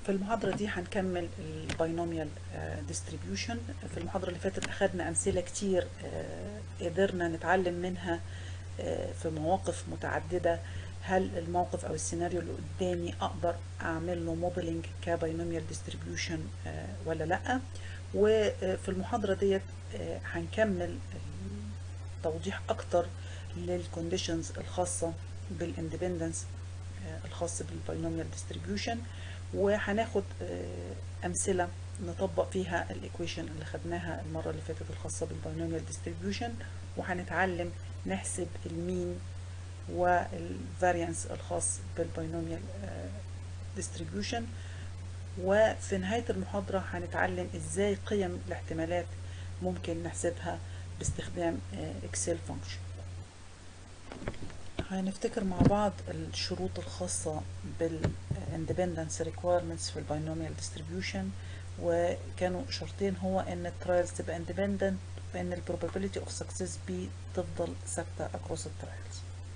في المحاضرة دي هنكمل الباينوميال ديستريبيوشن في المحاضرة اللي فاتت أخدنا أمثلة كتير آه، قدرنا نتعلم منها آه، في مواقف متعددة هل الموقف أو السيناريو اللي قدامي أقدر أعمل له موديلنج كباينوميال ديستريبيوشن ولا لأ وفي المحاضرة ديت آه، هنكمل توضيح أكتر للكونديشنز الخاصة بالاندبندنس الخاص بالباينوميال ديستريبيوشن وهناخد آه، امثله نطبق فيها الايكويشن اللي خدناها المره اللي فاتت الخاصه بالباينوميال ديستريبيوشن وهنتعلم نحسب المين والفاريانس الخاص بالباينوميال ديستريبيوشن وفي نهايه المحاضره هنتعلم ازاي قيم الاحتمالات ممكن نحسبها باستخدام اكسل فانكشن هنفتكر مع بعض الشروط الخاصة بالاندبندنس requirements في الباينوميال distribution وكانوا شرطين هو ان الترايلز تبقى independent وان ال probability of success B تفضل ثابتة across الترايلز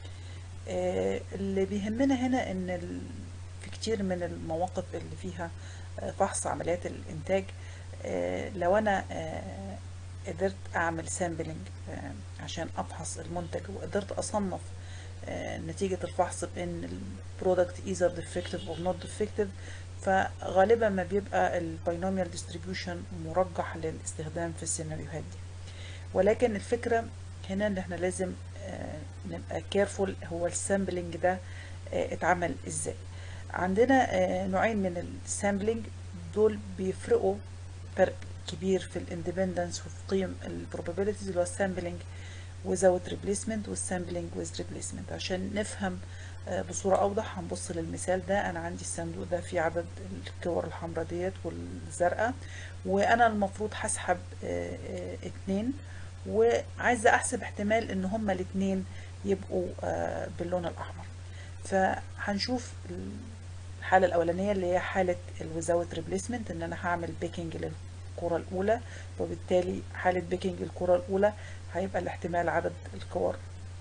اللي بيهمنا هنا ان ال... في كتير من المواقف اللي فيها آه، فحص عمليات الانتاج آه، لو انا آه، قدرت اعمل سامبلنج عشان افحص المنتج وقدرت اصنف آه، نتيجة الفحص بان البرودكت either defective or not defective فغالبا ما بيبقى الباينوميال ديستريبيوشن مرجح للاستخدام في السيناريوهات دي ولكن الفكرة هنا ان احنا لازم آه، نبقى كيرفول هو السامبلنج ده آه، اتعمل ازاي عندنا آه، نوعين من السامبلنج دول بيفرقوا فرق كبير في الاندبندنس وفي قيم البروبابيلتيز اللي هو السامبلنج without replacement والسامبلنج with replacement عشان نفهم آه، بصورة أوضح هنبص للمثال ده أنا عندي الصندوق ده فيه عدد الكور الحمراء ديت والزرقاء وأنا المفروض هسحب آه، آه، اتنين وعايزة أحسب احتمال إن هما الاتنين يبقوا آه، باللون الأحمر فهنشوف الحالة الأولانية اللي هي حالة ال without replacement إن أنا هعمل بيكنج للكرة الأولى وبالتالي حالة بيكنج الكرة الأولى هيبقى الاحتمال عدد الكور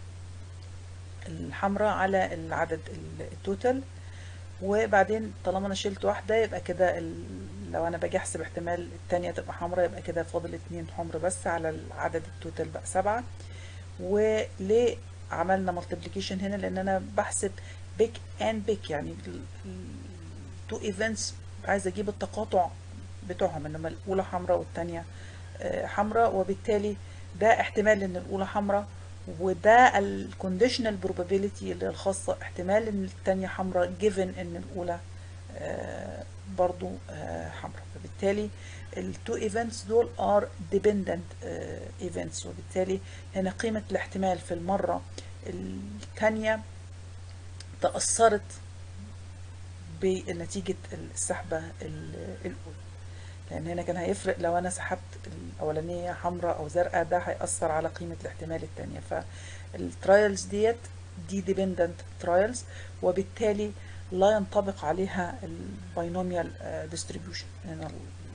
الحمراء على العدد ال- التوتال وبعدين طالما انا شلت واحدة يبقى كده ال- لو انا باجي احسب احتمال التانية تبقى حمراء يبقى كده فاضل اتنين حمر بس على العدد التوتال بقى سبعة وليه عملنا مالتيبليكيشن هنا لان انا بحسب بيك اند بيك يعني تو ايفنتس عايزه اجيب التقاطع بتوعهم انما الاولى حمراء والتانية آه، حمراء وبالتالي ده احتمال ان الاولى حمراء وده الكونديشنال probability اللي الخاصة احتمال ان التانية حمراء given ان الاولى آه، برضو آه، حمراء فبالتالي التو ايفنتس دول ار dependent ايفنتس وبالتالي هنا قيمة الاحتمال في المرة الثانية تأثرت بنتيجة السحبة ال- الأولى لأن هنا كان هيفرق لو أنا سحبت الأولانية حمراء أو زرقاء ده هيأثر على قيمة الاحتمال التانية فالترايلز ديت دي dependent trials وبالتالي لا ينطبق عليها الباينوميال distribution لأن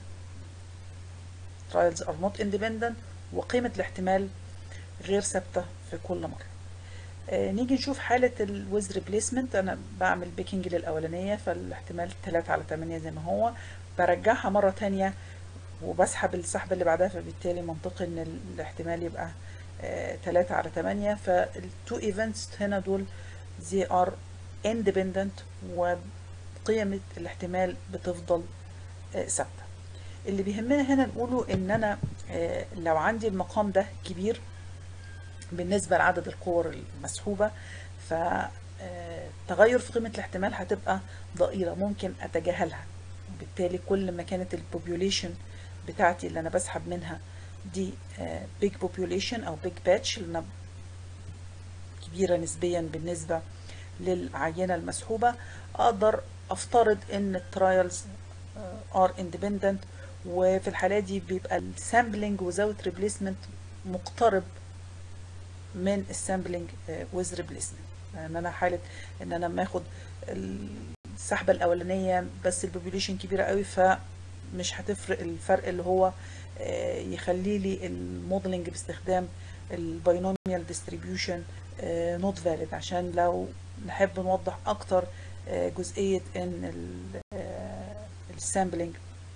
الترايلز are not independent وقيمة الاحتمال غير ثابتة في كل مرة آه، نيجي نشوف حالة الويز ريبليسمنت أنا بعمل بيكنج للأولانية فالاحتمال 3 على 8 زي ما هو برجعها مرة تانية وبسحب السحبة اللي بعدها فبالتالي منطقي إن ال- الاحتمال يبقى 3 على 8 فالتو ايفنتس هنا دول they are independent وقيمة الاحتمال بتفضل آه، ثابتة اللي بيهمنا هنا نقوله إن أنا آه، لو عندي المقام ده كبير بالنسبة لعدد الكور المسحوبة فتغير في قيمة الاحتمال هتبقى ضئيلة ممكن أتجاهلها وبالتالي كل ما كانت البوبيوليشن بتاعتي اللي أنا بسحب منها دي بيج بوبيوليشن أو بيج باتش اللي أنا كبيرة نسبيا بالنسبة للعينة المسحوبة أقدر أفترض إن الترايلز ار اندبندنت وفي الحالة دي بيبقى السامبلينج without replacement مقترب من السامبلينج ويز ريبليسمنت لان انا حاله ان انا لما اخد السحبه الاولانيه بس البوبوليشن كبيره قوي فمش هتفرق الفرق اللي هو آه، يخلي لي الموديلنج باستخدام الباينوميال ديستريبيوشن نوت فاليد عشان لو نحب نوضح اكتر آه، جزئيه ان السامبلينج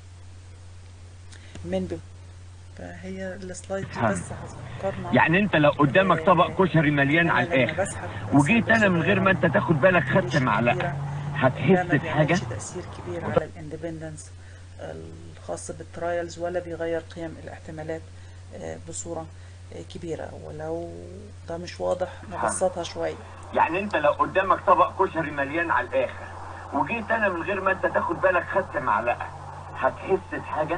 من بي... فهي السلايد دي ها. بس هتفكرنا يعني انت لو قدامك طبق كشري مليان على أنا لما الاخر بسحب وجيت انا من سامبل غير ما انت تاخد بالك خدت كبيرة، معلقه ده هتحس ما بحاجه بيعملش تأثير كبير على الاندبندنس الخاص بالترايلز ولا بيغير قيم الاحتمالات آه، بصورة آه، كبيرة ولو ده مش واضح نبسطها شوية يعني انت لو قدامك طبق كشري مليان على الاخر وجيت انا من غير ما انت تاخد بالك خدت معلقه هتحس بحاجه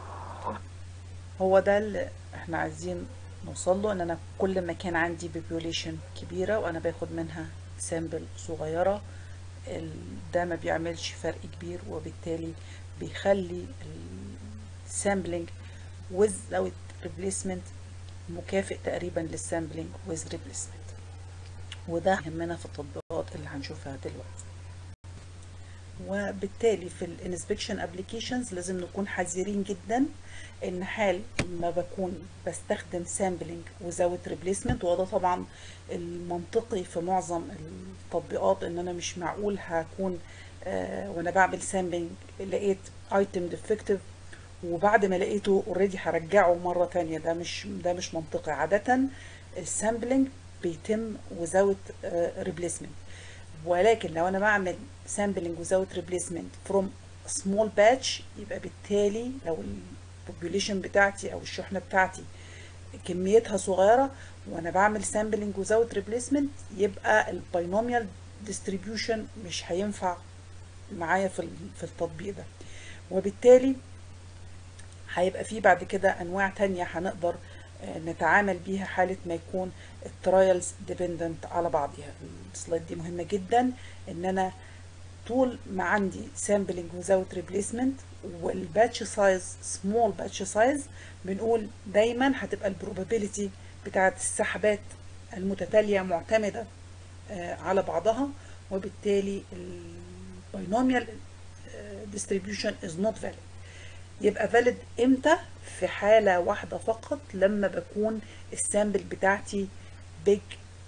هو ده اللي احنا عايزين نوصل له ان انا كل ما كان عندي population كبيرة وانا باخد منها سامبل صغيرة ال- ده ما بيعملش فرق كبير وبالتالي بيخلي السامبلينج without replacement مكافئ تقريبا للسامبلينج with replacement وده يهمنا في التطبيقات اللي هنشوفها دلوقتي وبالتالي في الانسبكشن ابلكيشنز لازم نكون حذرين جدا ان حال ما بكون بستخدم سامبلينج without replacement وده طبعا المنطقي في معظم التطبيقات ان انا مش معقول هكون آه وانا بعمل سامبلينج لقيت ايتم ديفكتيف وبعد ما لقيته اوريدي هرجعه مره تانية ده مش ده مش منطقي عاده السامبلينج بيتم without آه replacement ولكن لو انا بعمل sampling without replacement from small batch يبقى بالتالي لو البوبوليشن بتاعتي او الشحنه بتاعتي كميتها صغيره وانا بعمل sampling without replacement يبقى الباينوميال distribution مش هينفع معايا في ال- في التطبيق ده وبالتالي هيبقى في بعد كده انواع تانية هنقدر آه، نتعامل بيها حالة ما يكون الترايلز ديبندنت على بعضها السلايد دي مهمة جدا ان انا طول ما عندي sampling without replacement والباتش سايز small باتش سايز بنقول دايما هتبقى البروبابيلتي بتاعت السحبات المتتالية معتمدة آه، على بعضها وبالتالي الباينوميال distribution is not valid يبقى valid امتى في حالة واحدة فقط لما بكون السامبل بتاعتي big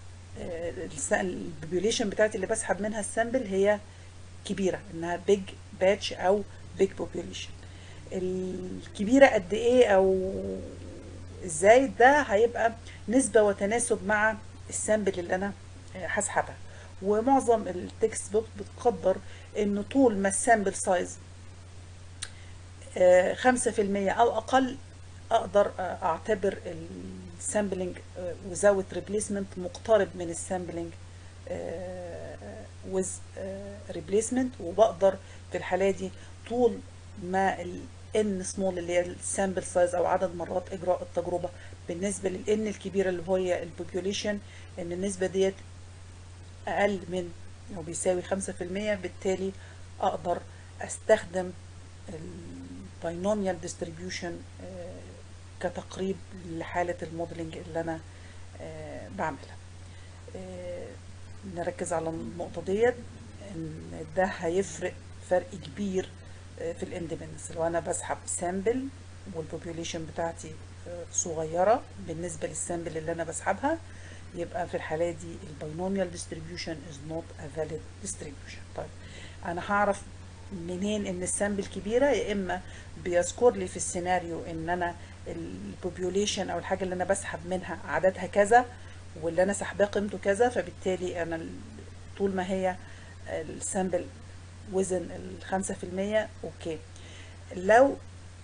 البوبوليشن بتاعتي اللي بسحب منها السامبل هي كبيرة انها big batch او big population الكبيرة قد ايه او ازاي ده هيبقى نسبة وتناسب مع السامبل اللي انا هسحبها ومعظم التكست بوك بتقدر ان طول ما السامبل سايز خمسة في المية أو أقل أقدر آه، أعتبر السامبلينج without replacement مقترب من السامبلينج with آه، replacement وبقدر في الحالة دي طول ما ال n small اللي هي السامبل سايز أو عدد مرات إجراء التجربة بالنسبة لل n الكبيرة اللي هي البوبوليشن إن النسبة ديت أقل من أو بيساوي خمسة في المية بالتالي أقدر أستخدم الباينوميال ديستريبيوشن كتقريب لحالة الموديلنج اللي أنا آه، بعملها آه، نركز على النقطة ديت إن ده هيفرق فرق كبير آه، في الاندبندنس لو أنا بسحب سامبل والبوبوليشن بتاعتي آه، صغيرة بالنسبة للسامبل اللي أنا بسحبها يبقى في الحالة دي الباينوميال distribution is not a valid distribution طيب أنا هعرف منين ان السامبل كبيره يا اما بيذكر لي في السيناريو ان انا البوبوليشن او الحاجه اللي انا بسحب منها عددها كذا واللي انا سحباه قيمته كذا فبالتالي انا ال- طول ما هي السامبل وزن الخمسة في المية اوكي لو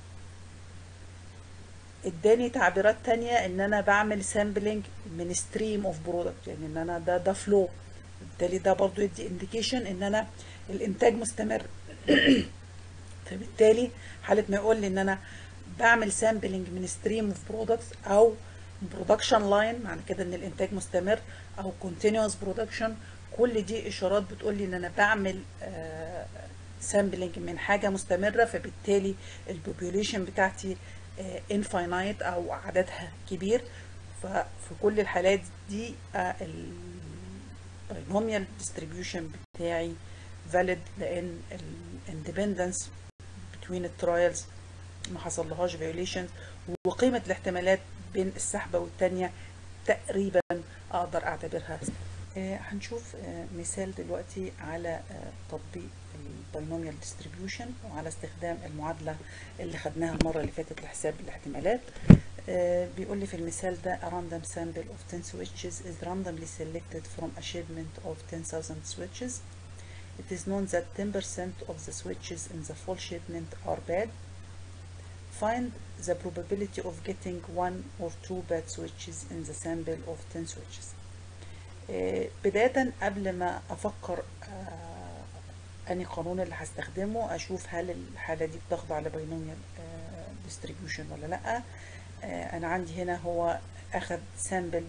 اداني تعبيرات تانية ان انا بعمل سامبلينج من ستريم اوف برودكت يعني ان انا ده ده فلو بالتالي ده برضو يدي انديكيشن ان انا الانتاج مستمر فبالتالي حالة ما يقول لي ان انا بعمل سامبلينج من ستريم اوف برودكتس او برودكشن لاين معنى كده ان الانتاج مستمر او continuous برودكشن كل دي اشارات بتقول لي ان انا بعمل سامبلينج من حاجه مستمره فبالتالي البوبوليشن بتاعتي انفاينايت او عددها كبير ففي كل الحالات دي الباينوميال ديستريبيوشن بتاعي valid لان الاندبندنس between الترايلز ما حصلهاش violations وقيمة الاحتمالات بين السحبة والتانية تقريبا اقدر اعتبرها آه، هنشوف آه، مثال دلوقتي على آه، تطبيق الباينوميال ديستريبيوشن وعلى استخدام المعادلة اللي خدناها المرة اللي فاتت لحساب الاحتمالات آه، بيقول لي في المثال ده a random sample of 10 switches is randomly selected from a shipment of 10,000 switches It is known that 10% of the switches in the full shipment are bad. Find the probability of getting one or two bad switches in the sample of 10 switches. آه، بداية قبل ما أفكر آه، أني قانون اللي هستخدمه أشوف هل الحالة دي بتخضع لبينوميال ديستريبيوشن ولا لأ آه، أنا عندي هنا هو أخد سامبل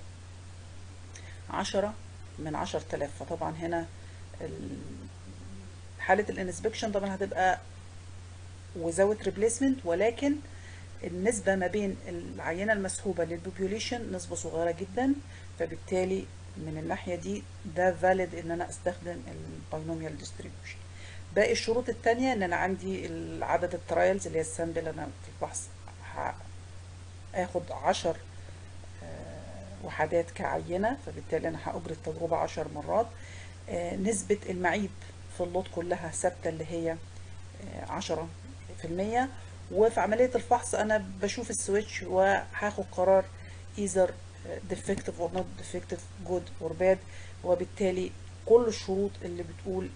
عشرة من عشر تلاف فطبعا هنا ال- حالة الانسبكشن طبعا هتبقى without replacement ولكن النسبة ما بين العينة المسحوبة للبوبوليشن نسبة صغيرة جدا فبالتالي من الناحية دي ده valid ان انا استخدم الباينوميال ديستريبيوشن باقي الشروط التانية ان انا عندي عدد الترايلز اللي هي السامبل انا في البحث ه- اخد عشر آه، وحدات كعينة فبالتالي انا هأجري التجربة عشر مرات آه، نسبة المعيب في اللوت كلها ثابتة اللي هي عشرة في المية وفي عملية الفحص أنا بشوف السويتش وهاخد قرار either defective or not defective good or bad وبالتالي كل الشروط اللي بتقول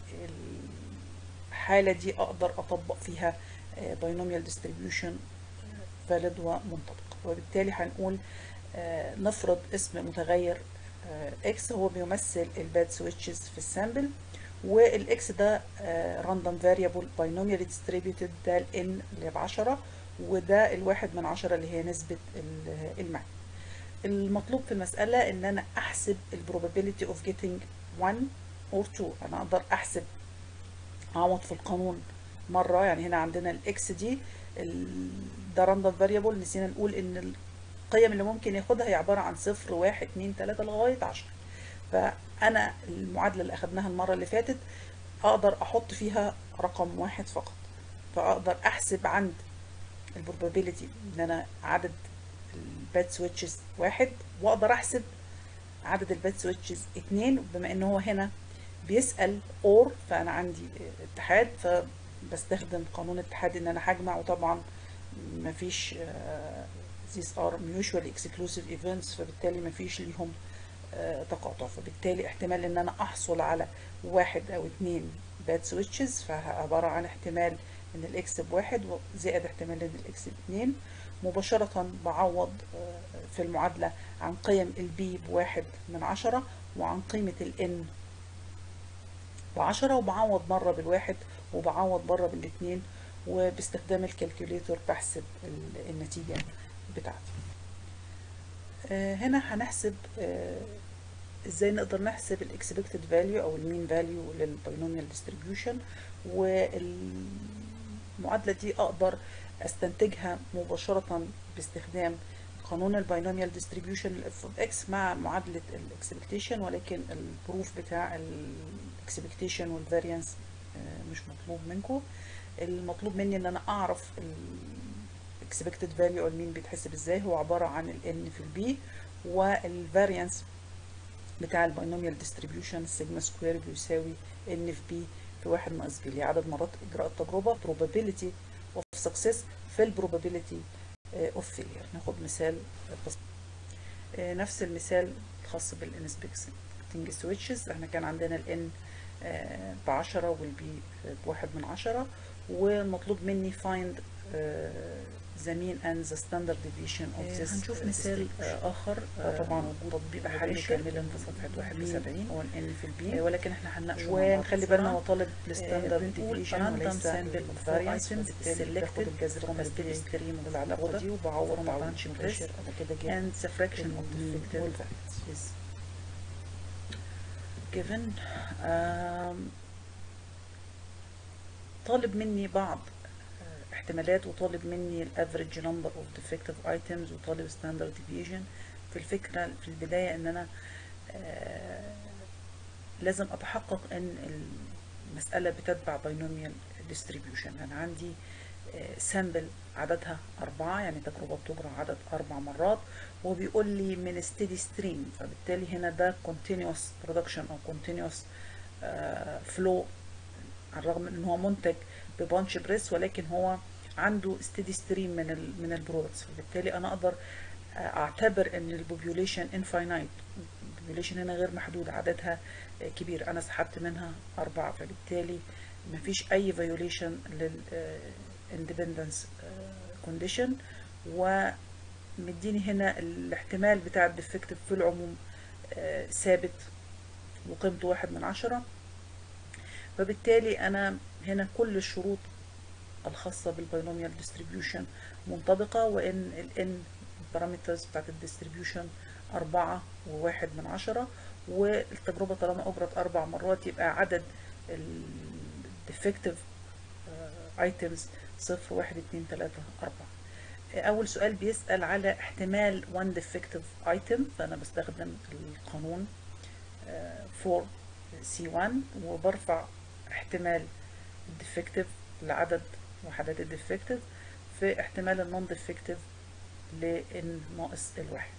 الحالة دي أقدر أطبق فيها binomial distribution valid ومنطبق وبالتالي هنقول آه، نفرض اسم متغير اكس هو بيمثل الباد سويتشز في السامبل والاكس ده راندوم فاريبل باينوميال ديستريبيوتد ده الان اللي ب 10 وده الواحد من عشرة اللي هي نسبة ال- المعي المطلوب في المسألة ان انا احسب البروبابيلتي اوف getting 1 or 2 انا اقدر احسب اعوض في القانون مرة يعني هنا عندنا الاكس دي ال- ده راندوم فاريبل نسينا نقول ان القيم اللي ممكن ياخدها هي عبارة عن صفر واحد اتنين تلاتة لغاية عشرة فأنا المعادلة اللي أخدناها المرة اللي فاتت أقدر أحط فيها رقم واحد فقط فأقدر أحسب عند البروبابيلتي إن أنا عدد الباد سويتشز واحد وأقدر أحسب عدد الباد سويتشز اتنين بما إن هو هنا بيسأل اور فأنا عندي اتحاد فبستخدم قانون اتحاد إن أنا هجمع وطبعا مفيش آه، these are mutually exclusive events فبالتالي مفيش ليهم آه، تقاطع فبالتالي احتمال ان انا احصل على واحد او اتنين باد سويتشز فعبارة عن احتمال ان الاكس بواحد زائد احتمال ان الاكس باتنين مباشرة بعوض آه، في المعادلة عن قيم البي بواحد من عشرة وعن قيمة الان بعشرة وبعوض مرة بالواحد وبعوض مرة بالاتنين وباستخدام الكالكوليتور بحسب ال- النتيجة بتاعتي آه، هنا هنحسب آه، ازاي نقدر نحسب الاكسبكتد فاليو او المين فاليو للباينوميال ديستريبيوشن والمعادله دي اقدر استنتجها مباشره باستخدام قانون الباينوميال ديستريبيوشن الاف اوف اكس مع معادله الاكسبكتيشن ولكن البروف بتاع الاكسبكتيشن والفاريانس مش مطلوب منكم المطلوب مني ان انا اعرف الاكسبكتد فاليو او المين بيتحسب ازاي هو عباره عن الان في البي والفاريانس بتاع الباينوميال ديستريبيوشن السيجما سكوير بيساوي ان في بي في واحد ناقص بي اللي هي عدد مرات اجراء التجربه probability of success في ال probability آه، of failure ناخد مثال بسيط آه، نفس المثال الخاص بالانسبكتنج سويتشز احنا كان عندنا الان ب 10 والبي بواحد من عشرة والمطلوب مني find آه، the mean and the standard deviation of آه، this هنشوف آه, مثال distribution. آه، آخر آه، طبعا آه، وجود تطبيق حل مباشر كاملا في صفحة 71 هو الان في آه، البي ولكن احنا هنناقشه مع بعض ونخلي بالنا هو بسرعة. طالب آه، الستاندرد بنقول ديفيشن random وليس sample of four الفاريانس items وبالتالي باخد selected الجذر from a التربيعي stream of للعلاقة data دي وبعوض from a تعويض branch مباشر test انا كده جبت and the fraction of المين defective والفاريانس is given um, طالب مني بعض آه، احتمالات وطالب مني الافريج نمبر اوف defective items وطالب standard deviation في الفكرة في البداية ان انا آه، لازم اتحقق ان المسألة بتتبع binomial distribution انا عندي سامبل عددها أربعة يعني تجربة بتجرى عدد أربع مرات وبيقول لي من steady stream فبالتالي هنا ده continuous production أو continuous آه، flow على الرغم من ان هو منتج ببانش بريس ولكن هو عنده steady stream من ال من البرودكتس فبالتالي انا اقدر آه، اعتبر ان البوبيوليشن انفاينايت البوبيوليشن هنا غير محدود عددها آه، كبير انا سحبت منها اربعة فبالتالي مفيش اي فيوليشن لل اندبندنس كونديشن ومديني هنا الاحتمال بتاع الديفكتيف في العموم آه، ثابت وقيمته واحد من عشرة فبالتالي انا هنا كل الشروط الخاصة بالباينوميال ديستريبيوشن منطبقة وان ال n بارامترز بتاعت الديستريبيوشن أربعة وواحد من عشرة والتجربة طالما أجرت أربع مرات يبقى عدد الديفكتيف ايتمز صفر واحد اتنين تلاتة أربعة أول سؤال بيسأل على احتمال one defective item فأنا بستخدم القانون آه، for C1 وبرفع احتمال الديفكتيف لعدد وحدات الديفكتيف في احتمال النون ديفكتيف لان ناقص الواحد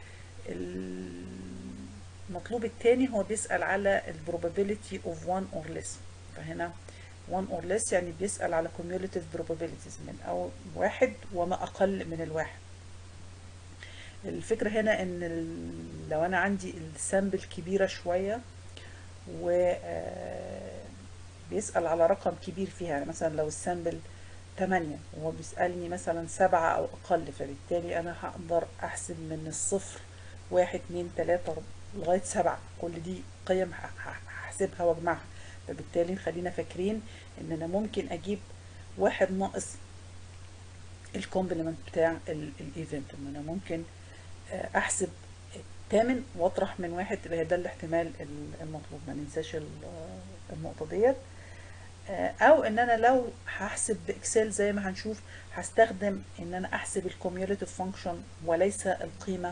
المطلوب التاني هو بيسأل على ال probability of one or less فهنا one or less يعني بيسأل على cumulative probabilities من أو واحد وما أقل من الواحد الفكرة هنا ان ال- لو انا عندي السامبل كبيرة شوية و آه، بيسأل على رقم كبير فيها يعني مثلا لو السامبل 8 وهو بيسألني مثلا سبعة أو أقل فبالتالي أنا هقدر أحسب من الصفر واحد اتنين تلاتة لغاية سبعة كل دي قيم ه- ه- هحسبها وأجمعها فبالتالي خلينا فاكرين إن أنا ممكن أجيب واحد ناقص الكومبلمنت بتاع الايفنت ان انا ممكن آه، احسب الثامن واطرح من واحد تبقى ده الاحتمال ال- المطلوب ما ننساش ال- آه، النقطه ديت آه، او ان انا لو هحسب باكسل زي ما هنشوف هستخدم ان انا احسب الكوميوليتيف فانكشن وليس القيمه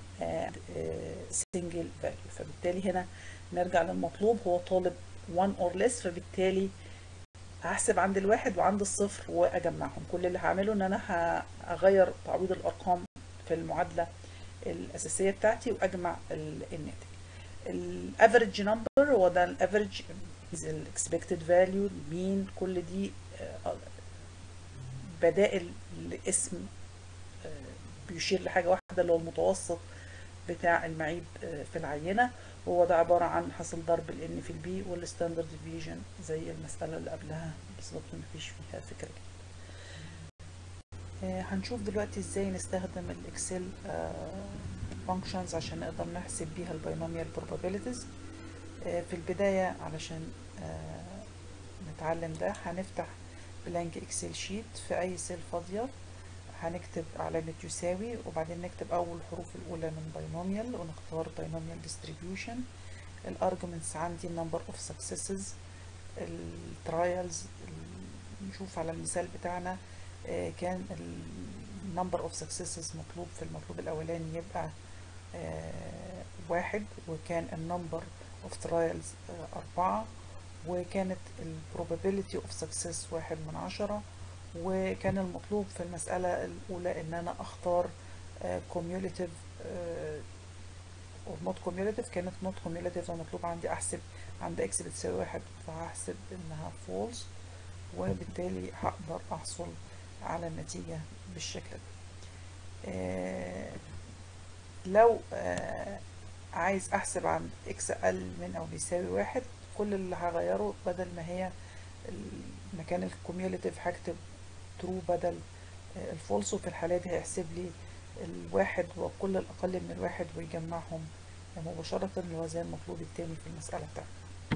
سنجل فاليو فبالتالي هنا نرجع للمطلوب هو طالب 1 اور less فبالتالي هحسب عند الواحد وعند الصفر واجمعهم كل اللي هعمله ان انا ه- هغير تعويض الارقام في المعادله الاساسيه بتاعتي واجمع ال- الناتج الافريج نمبر هو ده الافريج الاكسبكتد فاليو المين كل دي آه، بدائل لاسم آه، بيشير لحاجه واحده اللي هو المتوسط بتاع المعيب آه، في العينه هو ده عباره عن حاصل ضرب الان في البي والستاندرد ديفيجن زي المساله اللي قبلها بالظبط مفيش فيها فكره جديدة. آه، هنشوف دلوقتي ازاي نستخدم الاكسل فانكشنز عشان نقدر نحسب بيها الباينوميال probabilities آه، في البداية علشان آه، نتعلم ده هنفتح بلانك اكسل شيت في اي سيل فاضية هنكتب علامة يساوي وبعدين نكتب أول الحروف الأولى من باينوميال ونختار باينوميال distribution الارجمنتس عندي number of successes الترايلز نشوف على المثال بتاعنا آه، كان ال number of successes مطلوب في المطلوب الأولاني يبقى آه، واحد وكان ال number of trials آه، أربعة وكانت ال probability of success واحد من عشرة وكان المطلوب في المسألة الأولى إن أنا أختار آه، cumulative آه، or not cumulative كانت not cumulative فمطلوب عندي أحسب عند x بتساوي واحد فهحسب إنها false وبالتالي هقدر أحصل على النتيجة بالشكل ده آه، لو آه، عايز أحسب عند x أقل من أو بيساوي واحد كل اللي هغيره بدل ما هي ال- مكان الكوميوليتيف هكتب ترو بدل آه، الفولس وفي الحالة دي هيحسب لي الواحد وكل الأقل من الواحد ويجمعهم مباشرة اللي هو زي المطلوب التاني في المسألة بتاعتي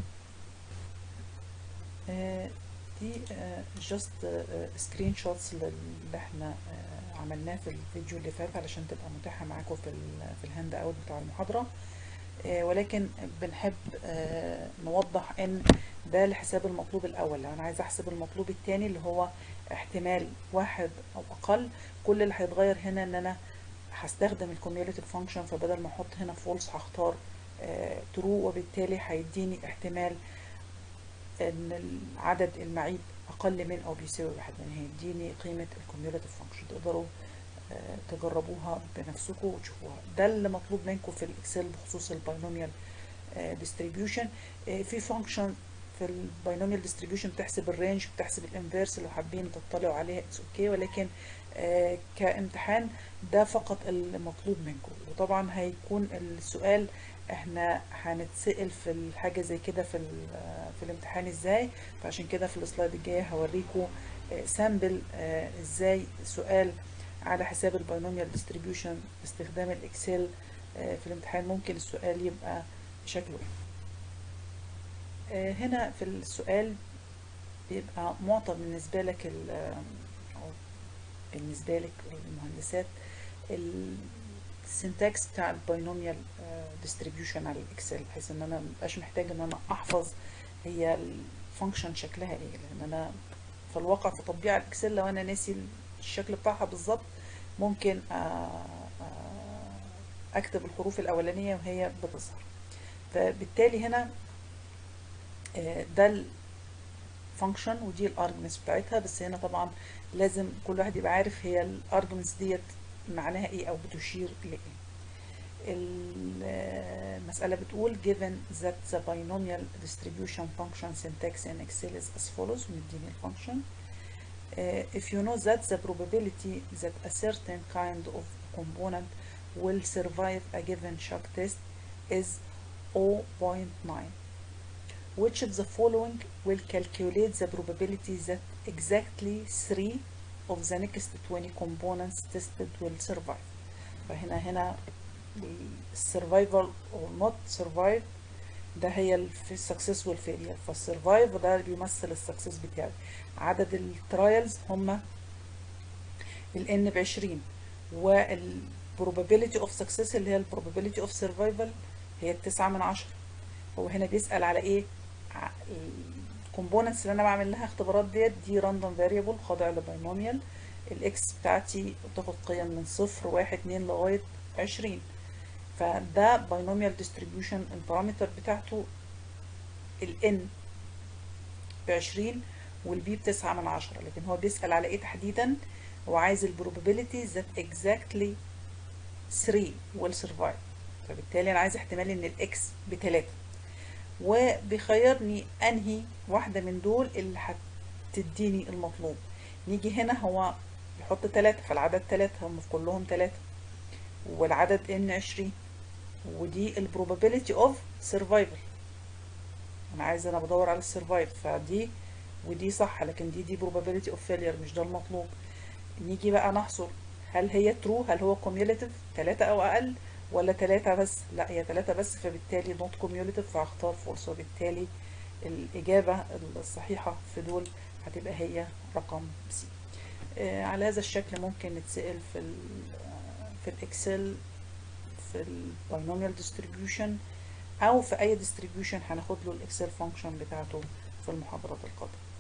آه، دي جاست سكرين شوتس اللي احنا آه، عملناه في الفيديو اللي فات علشان تبقى متاحة معاكم في ال في الهاند اوت بتاع المحاضرة آه، ولكن بنحب آه، نوضح ان ده لحساب المطلوب الاول لو انا عايز احسب المطلوب الثاني اللي هو احتمال واحد او اقل كل اللي هيتغير هنا ان انا هستخدم الكوميوليتيف فانكشن فبدل ما احط هنا فولس هختار ترو وبالتالي هيديني احتمال ان عدد المعيب اقل من او بيساوي واحد يعني هيديني قيمه الكوميولاتيف فانكشن تقدروا آه، تجربوها بنفسكم وتشوفوها ده اللي مطلوب منكم في الاكسل بخصوص الباينوميال ديستريبيوشن في فانكشن في الباينوميال ديستريبيوشن بتحسب الرينج بتحسب الانفيرس لو حابين تطلعوا عليها اتس اوكي ولكن آه، كامتحان ده فقط المطلوب منكم وطبعا هيكون السؤال احنا هنتسأل في الحاجة زي كده في ال- آه، في الامتحان ازاي فعشان كده في السلايد الجاية هوريكم سامبل ازاي سؤال على حساب الباينوميال ديستريبيوشن باستخدام الاكسل آه، في الامتحان ممكن السؤال يبقى شكله ايه آه، هنا في السؤال بيبقى معطى بالنسبة لك ال- آه، أو بالنسبة لك المهندسات السنتكس بتاع الباينوميال ديستريبيوشن على الاكسل بحيث ان انا مبقاش محتاج ان انا احفظ هي الفانكشن شكلها ايه لان انا في الواقع في تطبيق على الاكسل لو انا ناسي الشكل بتاعها بالظبط ممكن آه، آه، اكتب الحروف الاولانية وهي بتظهر فبالتالي هنا آه، ده الفانكشن ودي الارجمنتس بتاعتها بس هنا طبعا لازم كل واحد يبقى عارف هي الارجمنتس ديت معناها ايه او بتشير لايه المسألة بتقول given that the binomial distribution function syntax in Excel is as follows ومديني الفانكشن uh, if you know that the probability that a certain kind of component will survive a given shock test is 0.9 which of the following will calculate the probability that exactly 3 of the next 20 components tested will survive فهنا هنا السرفايفل او نوت سرفايف ده هي السكسس والفيلير فالسرفايف ده اللي بيمثل السكسس بتاعي عدد الترايلز هما الان ب 20 والبروبابيلتي اوف سكسس اللي هي البروبابيلتي اوف سرفايفل هي التسعة من عشرة هو هنا بيسأل على ايه الكومبوننتس اللي انا بعمل لها اختبارات ديت دي راندوم فاريبل خاضع لباينوميال الاكس بتاعتي بتاخد قيم من صفر واحد اتنين لغاية عشرين فده باينوميال ديستريبيوشن البارامتر بتاعته الان بعشرين والبي بتسعة من عشرة لكن هو بيسأل على ايه تحديدا هو عايز البروبابيلتي that exactly 3 will survive فبالتالي انا عايز احتمال ان الاكس بتلاتة وبيخيرني انهي واحدة من دول اللي هتديني المطلوب نيجي هنا هو بيحط تلاتة فالعدد تلاتة هم كلهم تلاتة والعدد ان عشرين ودي البروبابيلتي اوف سرفايفل انا عايز انا بدور على السرفايف فدي ودي صح لكن دي دي probability of failure مش ده المطلوب نيجي بقى نحصر هل هي true هل هو cumulative تلاتة او اقل ولا تلاتة بس لا هي تلاتة بس فبالتالي not cumulative فهختار false وبالتالي الإجابة الصحيحة في دول هتبقى هي رقم سي آه على هذا الشكل ممكن نتسأل في ال في الإكسل في الباينوميال ديستريبيوشن أو في أي ديستريبيوشن هناخد له الإكسل فانكشن بتاعته في المحاضرات القادمة